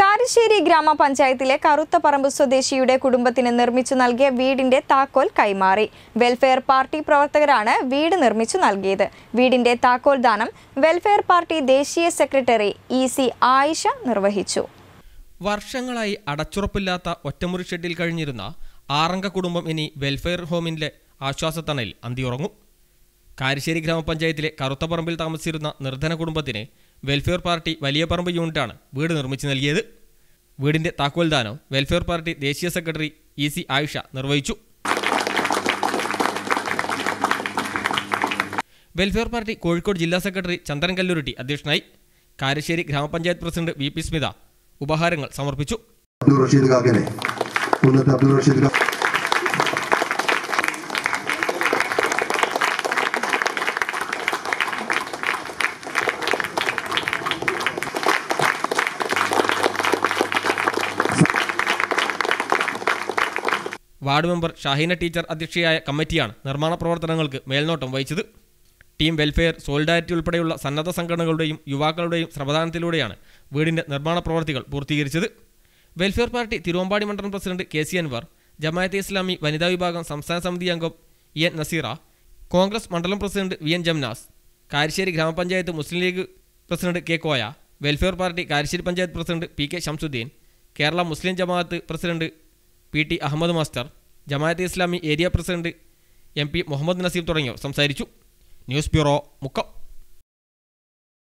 കാരശ്ശേരി ഗ്രാമപഞ്ചായത്തിലെ കറുത്തപറമ്പ് സ്വദേശിയുടെ കുടുംബത്തിന് നിർമ്മിച്ചു നൽകിയ വീടിന്റെ താക്കോൽ കൈമാറി വെൽഫെയർ പാർട്ടി പ്രവർത്തകരാണ് വീട് നിർമ്മിച്ചു നൽകിയത് വീടിന്റെ താക്കോൽ ദാനം വെൽഫെയർ പാർട്ടി ദേശീയ സെക്രട്ടറി ഇ സി ആയിഷ നിർവഹിച്ചു വർഷങ്ങളായി അടച്ചുറപ്പില്ലാത്ത ഒറ്റമുറി ഷെഡിൽ കഴിഞ്ഞിരുന്ന ആറംഗ കുടുംബം ഇനി വെൽഫെയർ ഹോമിന്റെ ആശ്വാസത്തണലിൽ അന്തിയുറങ്ങും കാരശ്ശേരി ഗ്രാമപഞ്ചായത്തിലെ കറുത്തപറമ്പിൽ താമസിച്ചിരുന്ന നിർധന കുടുംബത്തിന് വെൽഫെയർ പാർട്ടി വലിയ പറമ്പ് യൂണിറ്റാണ് വീട് നിർമ്മിച്ചു നൽകിയത് വീടിന്റെ താക്കോൽദാനം വെൽഫെയർ പാർട്ടി ദേശീയ സെക്രട്ടറി ഇ സി ആയിഷ നിർവഹിച്ചു വെൽഫെയർ പാർട്ടി കോഴിക്കോട് ജില്ലാ സെക്രട്ടറി ചന്ദ്രൻ കല്ലുരുട്ടി അധ്യക്ഷനായി കാരശ്ശേരി ഗ്രാമപഞ്ചായത്ത് പ്രസിഡന്റ് വി പി സ്മിത ഉപഹാരങ്ങൾ സമർപ്പിച്ചു അബ്ദുൾ റഷീദ് കാക്കനെ Kunnath Abdul Rasheed Kakka ward member Shahina teacher അധ്യക്ഷയായ കമ്മിറ്റിയാണ് നിർമ്മാണ പ്രവർത്തനങ്ങൾക്ക് മേൽനോട്ടം വഹിച്ചത് ടീം വെൽഫെയർ സോളിഡാരിറ്റി ഉൾപ്പെടെയുള്ള സന്നദ്ധ സംഘടനകളുടെയും യുവാക്കളുടെയും ശ്രമദാനത്തിലൂടെയാണ് വീടിന്റെ നിർമ്മാണ പ്രവർത്തികൾ പൂർത്തീകരിച്ചത് വെൽഫെയർ പാർട്ടി തിരുവമ്പാടി മണ്ഡലം president K C Anwar Jamaate Islami വനിതാ വിഭാഗം സംസ്ഥാന സമിതി അംഗം ഇ എൻ നസീറ കോൺഗ്രസ് മണ്ഡലം president V N Jamnas Karassery ഗ്രാമപഞ്ചായത്ത് Muslim League president K Koya welfare party Karassery panchayat president P K Shamsuddin Kerala Muslim Jamaat president P T Ahammed master Jamaate Islami area president M P Muhammad Naseem തുടങ്ങിയവർ സംസാരിച്ചു ന്യൂസ് ബ്യൂറോ മുക്കം